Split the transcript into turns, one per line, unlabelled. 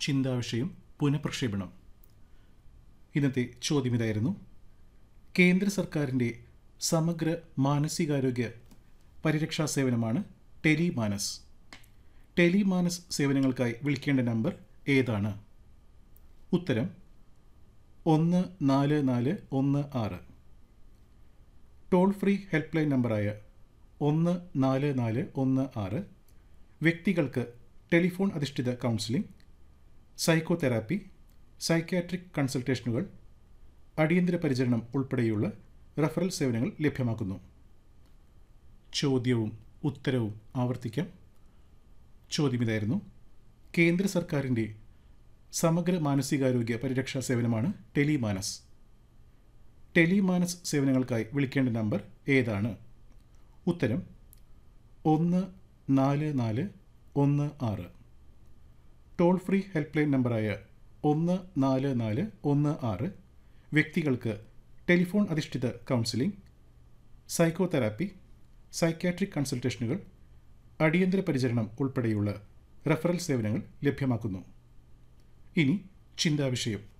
ചിന്താവിഷയം പുനഃപ്രക്ഷേപണം ഇന്നത്തെ ചോദ്യം ഇതായിരുന്നു കേന്ദ്ര സർക്കാരിൻ്റെ സമഗ്ര മാനസികാരോഗ്യ പരിരക്ഷാ സേവനമാണ് ടെലിമാനസ് ടെലിമാനസ് സേവനങ്ങൾക്കായി വിളിക്കേണ്ട നമ്പർ ഏതാണ് ഉത്തരം ഒന്ന് നാല് നാല് ഒന്ന് ആറ് ടോൾ ഫ്രീ ഹെൽപ്പ് ലൈൻ നമ്പറായ ഒന്ന് നാല് നാല് ഒന്ന് ആറ് വ്യക്തികൾക്ക് ടെലിഫോൺ അധിഷ്ഠിത കൗൺസിലിംഗ് സൈക്കോതെറാപ്പി സൈക്യാട്രിക് കൺസൾട്ടേഷനുകൾ അടിയന്തര പരിചരണം ഉൾപ്പെടെയുള്ള റഫറൽ സേവനങ്ങൾ ലഭ്യമാക്കുന്നു ചോദ്യവും ഉത്തരവും ആവർത്തിക്കാം ചോദ്യം ഇതായിരുന്നു കേന്ദ്ര സർക്കാരിൻ്റെ സമഗ്ര മാനസികാരോഗ്യ പരിരക്ഷാ സേവനമാണ് ടെലിമാനസ് ടെലിമാനസ് സേവനങ്ങൾക്കായി വിളിക്കേണ്ട നമ്പർ ഏതാണ് ഉത്തരം ഒന്ന് നാല് നാല് ഒന്ന് ആറ് ടോൾ ഫ്രീ ഹെൽപ്പ് ലൈൻ നമ്പറായ ഒന്ന് നാല് നാല് ഒന്ന് ആറ് വ്യക്തികൾക്ക് ടെലിഫോൺ അധിഷ്ഠിത കൗൺസിലിംഗ് സൈക്കോതെറാപ്പി സൈക്യാട്രിക് കൺസൾട്ടേഷനുകൾ അടിയന്തര പരിചരണം ഉൾപ്പെടെയുള്ള റഫറൽ സേവനങ്ങൾ ലഭ്യമാക്കുന്നു ഇനി ചിന്താവിഷയം